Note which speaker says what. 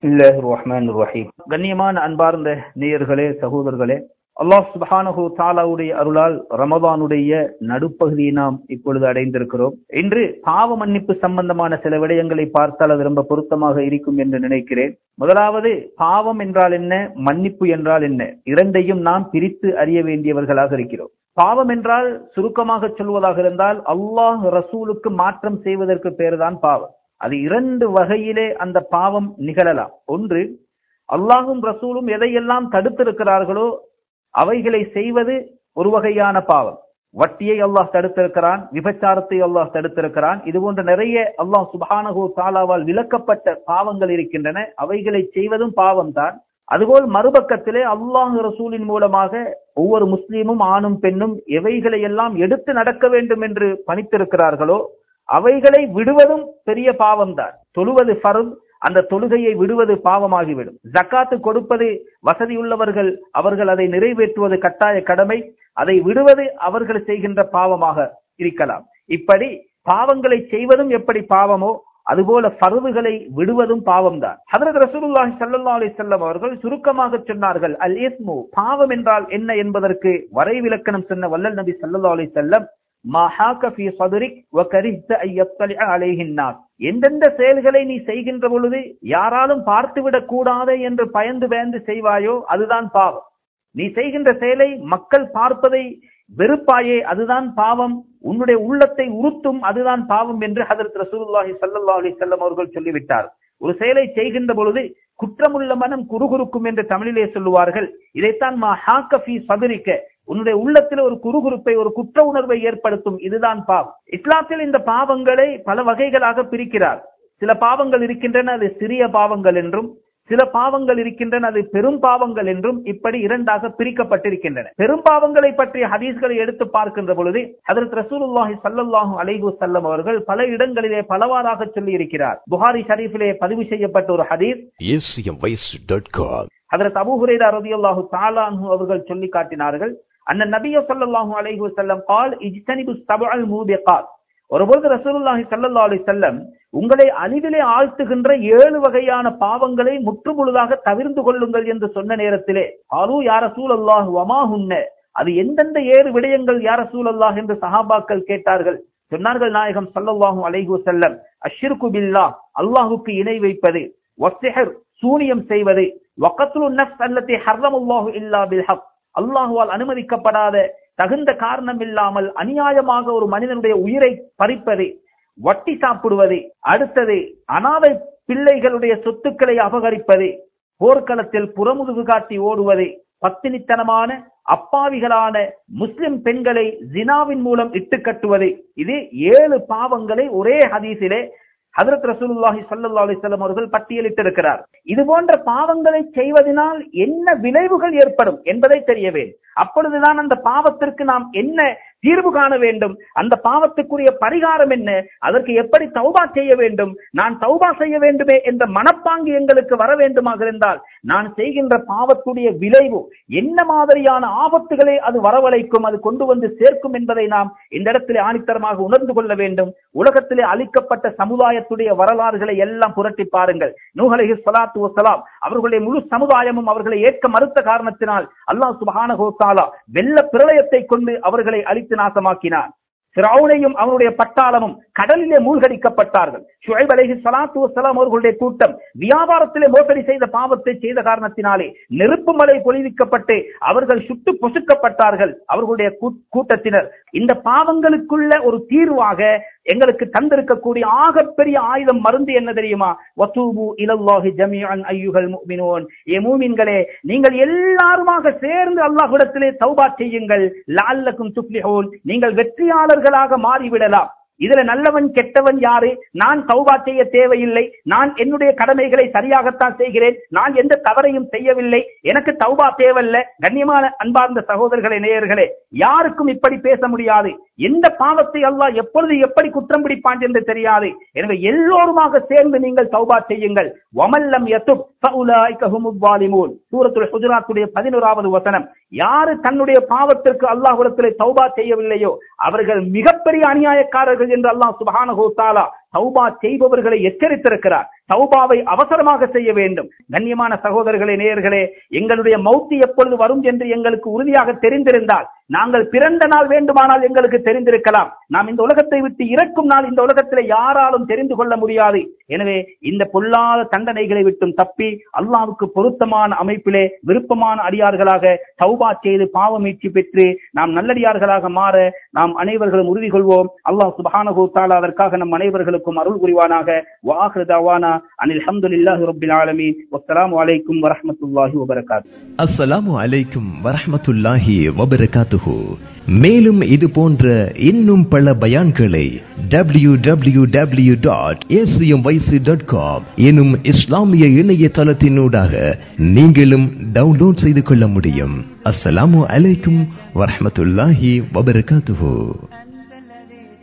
Speaker 1: பிஸ்மில்லாஹி ரஹ்மான் ரஹீம் கண்ணியமான அன்பார்ந்த நேயர்களே சகோதரர்களே அல்லாஹ் சுப்ஹானஹு தாலாவுடைய அருளால் ரமதானுடைய நடுப்பகுதியை நாம் இப்பொழுது அடைந்திருக்கிறோம் இன்று பாவ மன்னிப்பு சம்பந்தமான சில விடயங்களை பார்த்தால் அது ரொம்ப பொருத்தமாக இருக்கும் என்று நினைக்கிறேன் முதலாவது பாவம் என்றால் என்ன மன்னிப்பு என்றால் என்ன இரண்டையும் நாம் பிரித்து அறிய வேண்டியவர்களாக இருக்கிறோம் பாவம் என்றால் சுருக்கமாக சொல்வதாக இருந்தால் அல்லாஹ் ரசூலுக்கு மாற்றம் செய்வதற்கு பேர்தான் பாவம் அது இரண்டு வகையிலே அந்த பாவம் நிகழலாம் ஒன்று அல்லாஹும் ரசூலும் எதையெல்லாம் தடுத்திருக்கிறார்களோ அவைகளை செய்வது ஒரு வகையான பாவம் வட்டியை அல்லாஹ் தடுத்திருக்கிறான் விபச்சாரத்தை அல்லாஹ் தடுத்திருக்கிறான் இது போன்ற நிறைய அல்லாஹ் சுபானகோ தாலாவால் விளக்கப்பட்ட பாவங்கள் இருக்கின்றன அவைகளை செய்வதும் பாவம் தான் அதுபோல் மறுபக்கத்திலே அல்லாஹ் ரசூலின் மூலமாக ஒவ்வொரு முஸ்லீமும் ஆணும் பெண்ணும் எவைகளை எல்லாம் எடுத்து நடக்க வேண்டும் என்று பணித்திருக்கிறார்களோ அவைகளை விடுவதும் பெரிய பாவம் தான் தொழுவது ஃபருத் அந்த தொழுகையை விடுவது பாவமாகிவிடும் ஜக்காத்து கொடுப்பது வசதியுள்ளவர்கள் அவர்கள் அதை நிறைவேற்றுவது கட்டாய கடமை அதை விடுவது அவர்கள் செய்கின்ற பாவமாக இருக்கலாம் இப்படி பாவங்களை செய்வதும் எப்படி பாவமோ அதுபோல பருவுகளை விடுவதும் பாவம் தான் ஹதரத் ரசூலுல்லாஹி ஸல்லல்லாஹு அலைஹி வஸல்லம் அவர்கள் சுருக்கமாக சொன்னார்கள் அல் இஸ்மு பாவம் என்றால் என்ன என்பதற்கு வரைவிலக்கணம் சொன்ன வல்லல் நபி ஸல்லல்லாஹு அலைஹி வஸல்லம் எந்தெந்த செயல்களை நீ செய்கின்ற பொழுது யாராலும் பார்த்துவிடக் கூடாது என்று பயந்து பயந்து செய்வாயோ அதுதான் பாவம் நீ செய்கின்ற செயலை மக்கள் பார்ப்பதை வெறுப்பாயே அதுதான் பாவம் உன்னுடைய உள்ளத்தை உறுத்தும் அதுதான் பாவம் என்று ஹதரத் ரசூலுல்லாஹி ஸல்லல்லாஹு அலைஹி வஸல்லம் அவர்கள் சொல்லிவிட்டார் ஒரு செயலை செய்கின்ற பொழுது குற்றமுள்ள மனம் குறுகுறுக்கும் என்று தமிழிலே சொல்லுவார்கள் இதைத்தான் மா ஹாக்கஃபி சதுரிக்க உன்னுடைய உள்ளத்தில் ஒரு குறுகுறுப்பை ஒரு குற்ற உணர்வை ஏற்படுத்தும் இதுதான் பாவம் இஸ்லாத்தில் இந்த பாவங்களை பல வகைகளாக பிரிக்கிறார் சில பாவங்கள் இருக்கின்றன அது சிறிய பாவங்கள் என்றும் சில பாவங்கள் இருக்கின்றன அது பெரும் பாவங்கள் என்றும் இப்படி இரண்டாக பிரிக்கப்பட்டிருக்கின்றன பெரும் பாவங்களை பற்றிய ஹதீஸ்களை எடுத்து பார்க்கின்ற பொழுது அதற்கு ரசூலுல்லாஹி சல்லல்லாஹு அலைஹு செல்லம் அவர்கள் பல இடங்களிலே பலவாறாக சொல்லி இருக்கிறார் புகாரி ஷரீஃபிலே பதிவு செய்யப்பட்ட ஒரு ஹதீஸ்
Speaker 2: acmvoice.com
Speaker 1: அதற்கு அபு ஹுரைரா ரலியல்லாஹு தஆலா அன்ஹு அவர்கள் சொல்லி காட்டினார்கள் அண்ணன் நபிய ஸல்லல்லாஹு அலைஹி வஸல்லம் قال اجتنبوا السبع الموبقات ஒருபொழுது ரசூலுல்லாஹி ஸல்லல்லாஹு அலைஹி வஸல்லம் உங்களை அழிவிலே ஆழ்த்துகின்ற ஏழு வகையான பாவங்களை முற்றுமுழுதாக தவிர்ந்து கொள்ளுங்கள் என்று சொன்ன நேரத்திலே ஆலு யார சூழல்லாஹு வமா ஹுன்ன அது எந்தெந்த ஏழு விடயங்கள் யார சூழல்லாஹ் என்று சஹாபாக்கள் கேட்டார்கள் சொன்னார்கள் நாயகம் ஸல்லல்லாஹு அலைஹி வஸல்லம் அஷ்ஷிர்கு பில்லாஹ் அல்லாஹ்வுக்கு இணை வைப்பது வஸ்ஸிஹர் சூனியம் செய்வது வகத்லு நஃப்ஸ் அல்லதி ஹர்ரமல்லாஹு இல்லா பில் ஹக் அல்லாஹுவால் அனுமதிக்கப்படாத தகுந்த காரணம் இல்லாமல் அநியாயமாக ஒரு மனிதனுடைய உயிரை பறிப்பது வட்டி சாப்பிடுவது அடுத்தது அனாதை பிள்ளைகளுடைய சொத்துக்களை அபகரிப்பது போர்க்களத்தில் புறமுதுகு காட்டி ஓடுவது பத்தினித்தனமான அப்பாவிகளான முஸ்லிம் பெண்களை ஜினாவின் மூலம் இட்டு கட்டுவது இது ஏழு பாவங்களை ஒரே ஹதீஸிலே ஹதரத் ரசூலுல்லாஹி ஸல்லல்லாஹு அலைஹி வஸல்லம் அவர்கள் பட்டியலிட்டிருக்கிறார் இது போன்ற பாவங்களை செய்வதனால் என்ன விளைவுகள் ஏற்படும் என்பதை தெரிய வேண்டும் அப்பொழுதுதான் அந்த பாவத்திற்கு நாம் என்ன தீர்வு காண வேண்டும் அந்த பாவத்துக்குரிய பரிகாரம் என்ன அதற்கு எப்படி தௌபா செய்ய வேண்டும் நான் தௌபா செய்ய வேண்டுமே என்ற மனப்பாங்கு எங்களுக்கு வர வேண்டுமாக இருந்தால் நான் செய்கின்ற பாவத்துடைய விளைவு என்ன மாதிரியான ஆபத்துகளை அது வரவழைக்கும் அது கொண்டு வந்து சேர்க்கும் என்பதை நாம் இந்த இடத்திலே ஆணித்தரமாக உணர்ந்து கொள்ள வேண்டும் உலகத்திலே அளிக்கப்பட்ட சமுதாயத்துடைய வரலாறுகளை எல்லாம் புரட்டி பாருங்கள் நூஹலஹி ஸலாத்து வஸலாம் அவர்களுடைய முழு சமுதாயமும் அவர்களை ஏற்க மறுத்த காரணத்தினால் அல்லாஹ் சுப்ஹானஹு தஆலா வெள்ள பிரளயத்தை கொண்டு அவர்களை அழித்து நாசமாக்கினார் ஃபிரௌனையும் அவனுடைய பட்டாளமும் கடலிலே மூழ்கடிக்கப்பட்டார்கள் ஷுஐப் அலைஹி ஸலாத்து வஸலாம் அவர்களுடைய கூட்டம் வியாபாரத்திலே மோசடி செய்த பாவத்தை செய்த காரணத்தினாலே நெருப்பு மலை பொழிவிக்கப்பட்டு அவர்கள் சுட்டு பொசுக்கப்பட்டார்கள் அவர்களுடைய கூ- கூட்டத்தினர் இந்த பாவங்களுக்குள்ள ஒரு தீர்வாக எங்களுக்கு தந்திருக்கக்கூடிய ஆகப்பெரிய ஆயுதம் மருந்து என்ன தெரியுமா வசூபு இலல்லாஹி ஜமீஅன் ஐயுகல் முஃமினூன் ஏ மூமின்களே நீங்கள் எல்லாருமாக சேர்ந்து அல்லாஹ்விடத்திலே தௌபா செய்யுங்கள் லஅல்லக்கும் துஃப்லிஹூன் நீங்கள் வெற்றியாளர்களாக மாறிவிடலாம் இதுல நல்லவன் கெட்டவன் யாரு நான் தௌபா செய்ய தேவையில்லை நான் என்னுடைய கடமைகளை சரியாகத்தான் செய்கிறேன் நான் எந்த தவறையும் செய்யவில்லை எனக்கு தௌபா தேவையில்ல கண்ணியமான அன்பார்ந்த சகோதரர்களே நேயர்களே யாருக்கும் இப்படி பேச முடியாது எந்த பாவத்தை அல்லாஹ் எப்பொழுது எப்படி குற்றம் பிடிப்பான் என்று தெரியாது எனவே எல்லோருமாக சேர்ந்து நீங்கள் தௌபா செய்யுங்கள் வமல்லம் யத்துப் ஃபஉலாயிக ஹுமுல் வாலிமூன் சூரத்துல் ஹுஜராத்துடைய 11வது வசனம் யாரு தன்னுடைய பாவத்திற்கு அல்லாஹ்விடத்திலே தௌபா செய்யவில்லையோ அவர்கள் மிகப்பெரிய அநியாயக்காரர்கள் என்று அல்லாஹ் சுப்ஹானஹு வ தஆலா தௌபா செய்பவர்களை எச்சரித்திருக்கிறார் தௌபாவை அவசரமாக செய்ய வேண்டும் கண்ணியமான சகோதரர்களே நேயர்களே எங்களுடைய மௌத்து எப்பொழுது வரும் என்று எங்களுக்கு உறுதியாக தெரிந்திருந்தால் நாங்கள் பிறந்த நாள் வேண்டுமானால் எங்களுக்கு தெரிந்திருக்கலாம் நாம் இந்த உலகத்தை விட்டு இறக்கும் நாள் இந்த உலகத்தில் யாராலும் தெரிந்து கொள்ள முடியாது எனவே இந்த பொல்லாத தண்டனைகளை விட்டும் தப்பி அல்லாவுக்கு பொருத்தமான அமைப்பிலே விருப்பமான அடியார்களாக தௌபா செய்து பாவ மீட்சி பெற்று நாம் நல்லடியார்களாக மாற நாம் அனைவர்களும் உறுதி கொள்வோம் அல்லாஹ் சுபஹானஹு தஆலா அதற்காக நம் அனைவர்களுக்கும் அருள் புரிவானாக வாஹிரு தவானா அனில் ஹம்துலில்லாஹி ரப்பில் ஆலமீன் வஸ்ஸலாமு அலைக்கும் வரஹ்மத்துல்லாஹி வபரகாத்துஹு
Speaker 3: அஸ்ஸலாமு அலைக்கும் வரஹ்மத்துல்லாஹி வபரகாத்துஹு மேலும் இது போன்ற இன்னும் பல பயான்களை W W W dot dot com எனும் இஸ்லாமிய இணையதளத்தினூடாக நீங்களும் டவுன்லோட் செய்து கொள்ள முடியும் அஸ்ஸலாமு அலைக்கும் வரஹ்மத்துல்லாஹி வபரகாத்துஹு